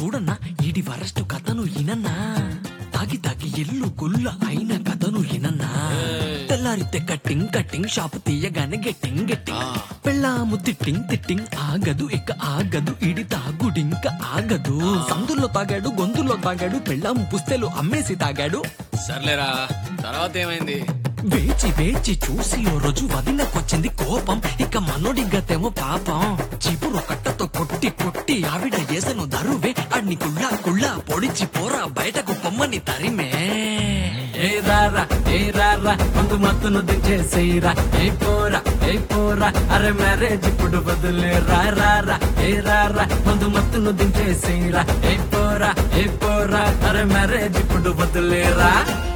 చూడన్నా ఈడి వరస్ట్ కథను ఇనన్నా తాగి తాగి ఎల్లు గుల్ల అయిన కథను ఇనన్నా తెల్లారితే కట్టింగ్ కట్టింగ్ షాపు తీయగానే గెట్టింగ్ గెట్టింగ్ పెళ్ళాము తిట్టింగ్ తిట్టింగ్ ఆగదు ఇక ఆగదు ఇడి తాగుడింక ఆగదు సందుల్లో తాగాడు గొంతుల్లో తాగాడు పెళ్ళాము పుస్తెలు అమ్మేసి తాగాడు సర్లేరా తర్వాత ఏమైంది వేచి వేచి చూసి ఓ రోజు వదినకొచ్చింది కోపం ఇక మనోడి గతేమో పాపం చీపురు కట్టతో కొట్టి కొట్టి ఆవిడ ఏసను దరువే అన్ని కుళ్ళా కుళ్ళా పొడిచి పోరా బయటకు పొమ్మని తరిమే ఏ రారా ఏ రారా ముందు మత్తును దించేసేయరా ఏ పోరా ఏ పోరా అరే మ్యారేజ్ ఇప్పుడు వదిలే రా రారా ఏ రారా ముందు మత్తును దించేసేయరా ఏ పోరా ఏ పోరా అరే మ్యారేజ్ ఇప్పుడు వదిలేరా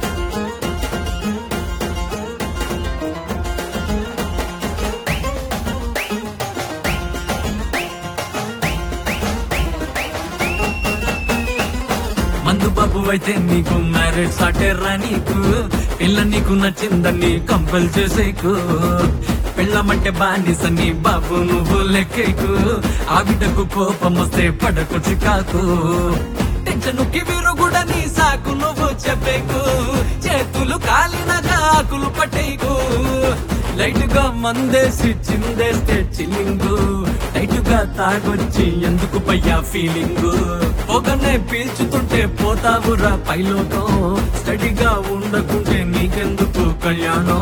మందు బాబు అయితే నీకు మ్యారేజ్ సాటేరా నీకు పిల్ల నీకు నచ్చిందని కంపల్ చేసేకు పిల్లమంటే బానిసని బాబు నువ్వు లెక్కేకు ఆవిడకు కోపం వస్తే పడకు చికాకు టెన్షన్కి విరుగుడ నీ సాకు నువ్వు చెప్పేకు చేతులు కాలినగా ఆకులు పట్టేకు లైట్ గా మందేసి చిందేస్తే చిల్లింగు టైట్ గా తాగొచ్చి ఎందుకు పయ్యా ఫీలింగ్ పొగనే పీల్చుతుంటే పోతావురా పైలోకం స్టడీగా ఉండకుంటే నీకెందుకు కళ్యాణం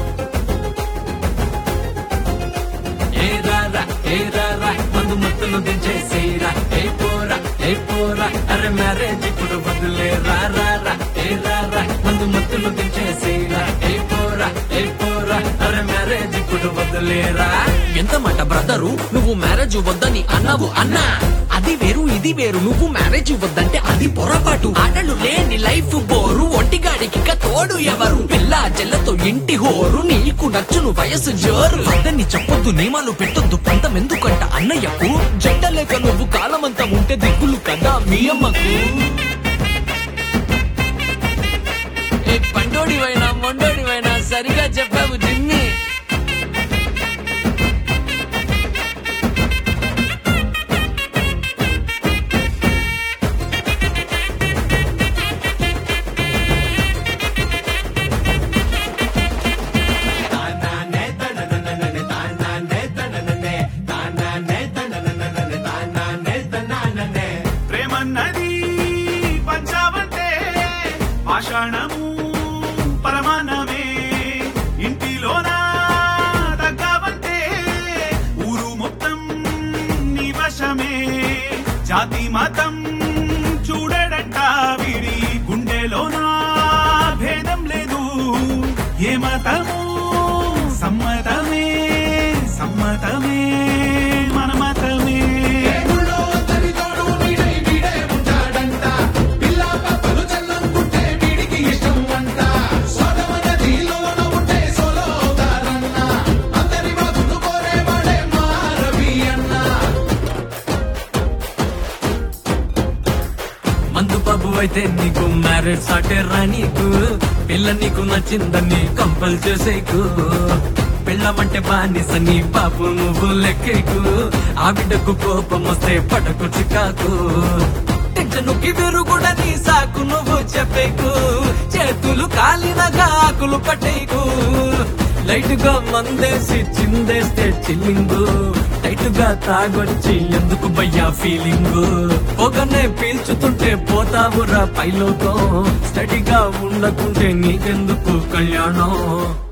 ఏ రారా ఏ రారా మందు మత్తును దించేసేరా ఏ పోరా ఏ పోరా అరే మ్యారేజ్ ఇప్పుడు వదిలే రా రారా ఏ రారా మందు మత్తును దించేసేరా ఏ పోరా ఏ పోరా అరే మ్యారేజ్ ఇప్పుడు వదిలేరా ఎంత మాట బ్రదరు నువ్వు మ్యారేజ్ వద్దని అన్నావు అన్నా అది వేరు ఇది వేరు నువ్వు మ్యారేజ్ వద్దంటే అది పొరపాటు ఆటలు లేని లైఫ్ బోరు ఒంటిగాడికి ఇక తోడు ఎవరు పిల్ల చెల్లతో ఇంటి హోరు నీకు నచ్చును వయసు జోరు వద్దని చెప్పొద్దు నియమాలు పెట్టొద్దు పంతం ఎందుకంట అన్నయ్యకు జంట లేక నువ్వు కాలమంతా ఉంటే దిగులు కదా మీ అమ్మకు ఏ పండోడివైనా మొండోడివైనా సరిగా చెప్పావు జిమ్మి ప్రేమన్నది పంచావంటే పాషాణము పరమానమే ఇంటిలోన తగ్గవంటే ఊరు మొత్తం నీ వశమే జాతి మతం చూడడంట వీడి గుండెలోన భేదం లేదు ఏ మతము సమ్మతమే సమ్మతమే మన మతమే మందు బాబు అయితే నీకు మ్యారేజ్ సాటేరా నీకు పిల్ల నీకు నచ్చిందని కంపల్ చేసేకు పిల్లమంటే బానిసని బాబు నువ్వు లెక్కేకు ఆవిడకు కోపం వస్తే పడకు చికాకు టెన్షన్కి విరుగుడ నీ సాకు నువ్వు చెప్పేకు చేతులు కాలినగా ఆకులు పట్టేకు లైట్ గా మందేసి చిందేస్తే చిల్లింగు టైట్ గా తాగొచ్చి ఎందుకు భయ్యా ఫీలింగ్ పొగనే పీల్చుతుంటే పోతావురా పైలోకం స్టడీగా ఉండకుంటే నీకెందుకు కళ్యాణం